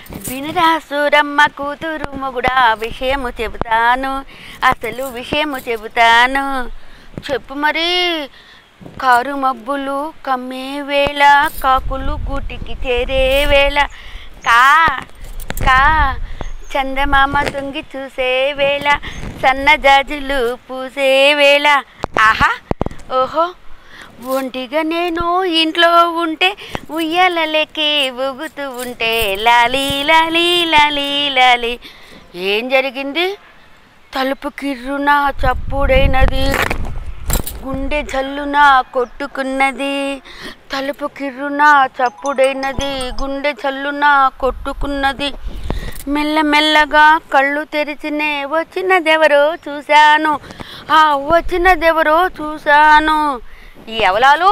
వినరా సూరమ్మ కూతురు మొగుడా విషయము చెబుతాను అసలు విషయము చెబుతాను చెప్పు మరి కారు మబ్బులు కమ్మే వేళ కాకులు గూటికి చేరే వేళ కా కా చందమామ తొంగి చూసే వేళ సన్నజాజులు పూసే వేళ ఆహా ఓహో ఒంటిగా నేను ఇంట్లో ఉంటే ఉయ్యాలలేకి ఊగుతూ ఉంటే లాలి లాలి లాలి లాలి ఏం జరిగింది తలుపు కిర్రున చప్పుడైనది గుండె జల్లున కొట్టుకున్నది తలుపు కిర్రున చప్పుడైనది గుండె జల్లున కొట్టుకున్నది మెల్లమెల్లగా కళ్ళు తెరిచినే వచ్చినదెవరో చూశాను ఆ వచ్చినదెవరో చూశాను ఈ ఎవలాలు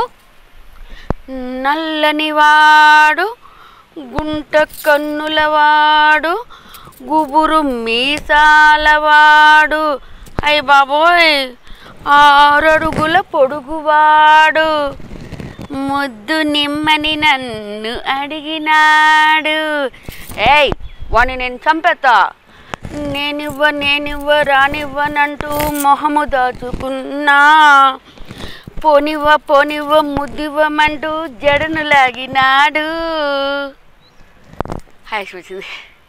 నల్లనివాడు గుంట కన్నులవాడు గుబురు మీసాలవాడు అయ్య బాబోయ్ ఆరడుగుల పొడుగువాడు ముద్దు నిమ్మని నన్ను అడిగినాడు ఏయ్ వాణ్ణి నేను చంపేస్తా నేనివ్వ నేనివ్వ రానివ్వనంటూ మొహము దాచుకున్నా పోనివ్వ పోనివ్వ ముద్దివ్వమంటూ జడను లాగినాడు హాయ్ వచ్చింది